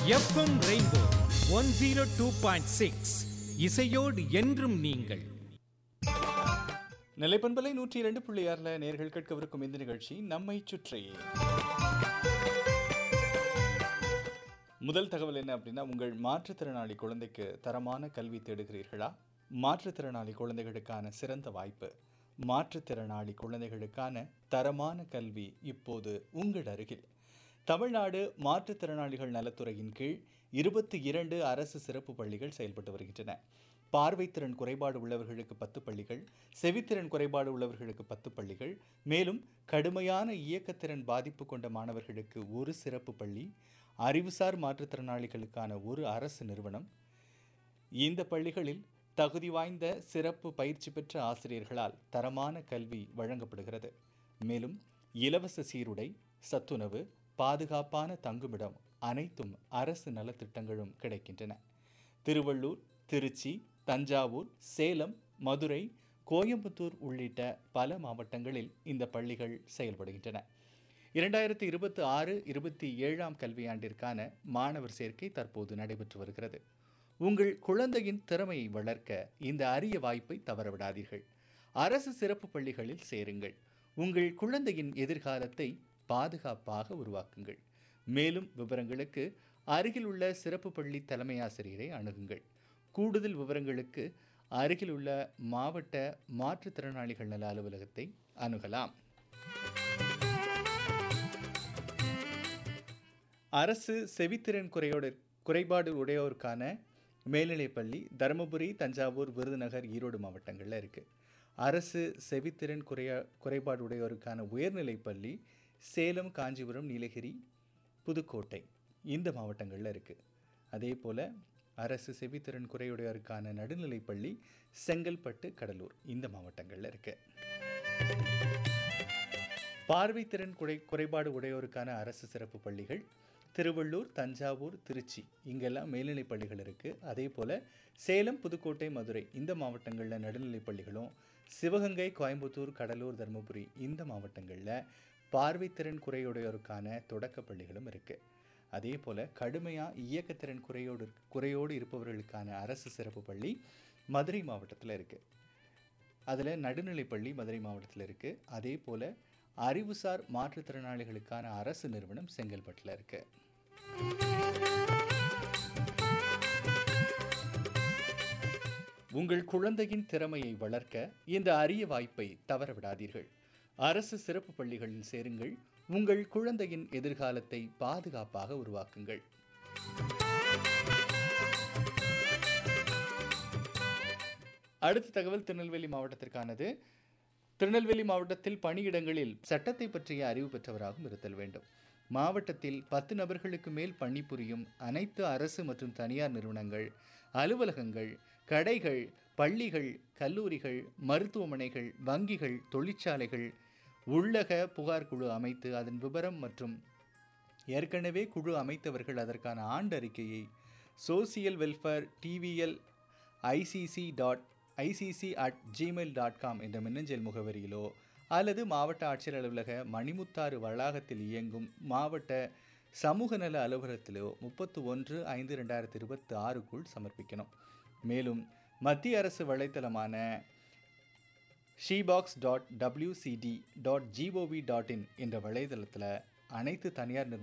FM rainbow one zero two point six இசையோடு என்றும் நீங்கள் நிலைப்பண்பலை நூற்றி இரண்டு புள்ளி ஆறுல நேர்கள் கேட்கவிருக்கும் இந்த நிகழ்ச்சி நம்மை சுற்றி முதல் தகவல் என்ன அப்படின்னா உங்கள் மாற்றுத்திறனாளி குழந்தைக்கு தரமான கல்வி தேடுகிறீர்களா மாற்றுத்திறனாளி குழந்தைகளுக்கான சிறந்த வாய்ப்பு மாற்றுத்திறனாளி குழந்தைகளுக்கான தரமான கல்வி இப்போது உங்கள் அருகில் தமிழ்நாடு மாற்றுத்திறனாளிகள் நலத்துறையின் கீழ் இருபத்தி இரண்டு அரசு சிறப்பு பள்ளிகள் செயல்பட்டு வருகின்றன பார்வைத்திறன் குறைபாடு உள்ளவர்களுக்கு பத்து பள்ளிகள் செவித்திறன் குறைபாடு உள்ளவர்களுக்கு பத்து பள்ளிகள் மேலும் கடுமையான இயக்கத்திறன் பாதிப்பு கொண்ட மாணவர்களுக்கு ஒரு சிறப்பு பள்ளி அறிவுசார் மாற்றுத்திறனாளிகளுக்கான ஒரு அரசு நிறுவனம் இந்த பள்ளிகளில் தகுதி வாய்ந்த சிறப்பு பயிற்சி பெற்ற ஆசிரியர்களால் தரமான கல்வி வழங்கப்படுகிறது மேலும் இலவச சீருடை சத்துணவு பாதுகாப்பான தங்குமிடம் அனைத்தும் அரசு நலத்திட்டங்களும் கிடைக்கின்றன திருவள்ளூர் திருச்சி தஞ்சாவூர் சேலம் மதுரை கோயம்புத்தூர் உள்ளிட்ட பல மாவட்டங்களில் இந்த பள்ளிகள் செயல்படுகின்றன இரண்டாயிரத்தி இருபத்தி ஆறு இருபத்தி ஏழாம் கல்வியாண்டிற்கான மாணவர் சேர்க்கை தற்போது நடைபெற்று வருகிறது உங்கள் குழந்தையின் திறமையை வளர்க்க இந்த அரிய வாய்ப்பை தவறவிடாதீர்கள் அரசு சிறப்பு பள்ளிகளில் சேருங்கள் உங்கள் குழந்தையின் எதிர்காலத்தை பாதுகாப்பாக உருவாக்குங்கள் மேலும் விவரங்களுக்கு அருகில் உள்ள சிறப்பு பள்ளி தலைமை ஆசிரியரை அணுகுங்கள் கூடுதல் விவரங்களுக்கு அருகில் உள்ள மாவட்ட மாற்றுத்திறனாளிகள் நல அலுவலகத்தை அணுகலாம் அரசு செவித்திறன் குறையோடு குறைபாடு உடையோருக்கான மேல்நிலைப்பள்ளி தருமபுரி தஞ்சாவூர் விருதுநகர் ஈரோடு மாவட்டங்களில் இருக்குது அரசு செவித்திறன் குறைய குறைபாடு உடையோருக்கான உயர்நிலைப்பள்ளி சேலம் காஞ்சிபுரம் நீலகிரி புதுக்கோட்டை இந்த மாவட்டங்களில் இருக்குது அதே போல் அரசு செவித்திறன் குறையுடையோருக்கான நடுநிலைப்பள்ளி செங்கல்பட்டு கடலூர் இந்த மாவட்டங்களில் இருக்குது பார்வைத்திறன் குறை குறைபாடு உடையோருக்கான அரசு சிறப்பு பள்ளிகள் திருவள்ளூர் தஞ்சாவூர் திருச்சி இங்கெல்லாம் மேல்நிலைப் பள்ளிகள் இருக்குது அதே போல் சேலம் புதுக்கோட்டை மதுரை இந்த மாவட்டங்களில் நடுநிலைப் பள்ளிகளும் சிவகங்கை கோயம்புத்தூர் கடலூர் தருமபுரி இந்த மாவட்டங்களில் பார்வைத்திறன் குறையுடையோருக்கான தொடக்க பள்ளிகளும் இருக்குது அதே போல் கடுமையாக இயக்கத்திறன் குறையோடு குறையோடு இருப்பவர்களுக்கான அரசு சிறப்பு பள்ளி மதுரை மாவட்டத்தில் இருக்குது அதில் நடுநிலைப்பள்ளி மதுரை மாவட்டத்தில் இருக்குது அதே போல் அறிவுசார் மாற்றுத்திறனாளிகளுக்கான அரசு நிறுவனம் செங்கல்பட்டில் இருக்குது உங்கள் குழந்தையின் திறமையை வளர்க்க இந்த அரிய வாய்ப்பை தவறவிடாதீர்கள் அரசு சிறப்பு பள்ளிகளில் சேருங்கள் உங்கள் குழந்தையின் எதிர்காலத்தை பாதுகாப்பாக உருவாக்குங்கள் அடுத்த தகவல் திருநெல்வேலி மாவட்டத்திற்கானது திருநெல்வேலி மாவட்டத்தில் பணியிடங்களில் சட்டத்தை பற்றிய அறிவு பெற்றவராகவும் இருத்தல் வேண்டும் மாவட்டத்தில் பத்து நபர்களுக்கு மேல் பணிபுரியும் அனைத்து அரசு மற்றும் தனியார் நிறுவனங்கள் அலுவலகங்கள் கடைகள் பள்ளிகள் கல்லூரிகள் மருத்துவமனைகள் வங்கிகள் தொழிற்சாலைகள் உள்ளக புகார் குழு அமைத்து அதன் விவரம் மற்றும் ஏற்கனவே குழு அமைத்தவர்கள் அதற்கான ஆண்டறிக்கையை social welfare TVL ICC dot ICC at Gmail dot com என்ற மின்னஞ்சல் முகவரியிலோ அல்லது மாவட்ட ஆட்சியர் அலுவலக மணிமுத்தாறு வளாகத்தில் இயங்கும் மாவட்ட சமூக நல அலுவலகத்திலோ முப்பத்து ஒன்று ஐந்து ரெண்டாயிரத்தி இருபத்தி ஆறுக்குள் சமர்ப்பிக்கணும் மேலும் மத்திய அரசு வலைத்தளமான shebox dot WCD dot gov dot in என்ற வலைதளத்தில் அனைத்து தனியார் நிறுவன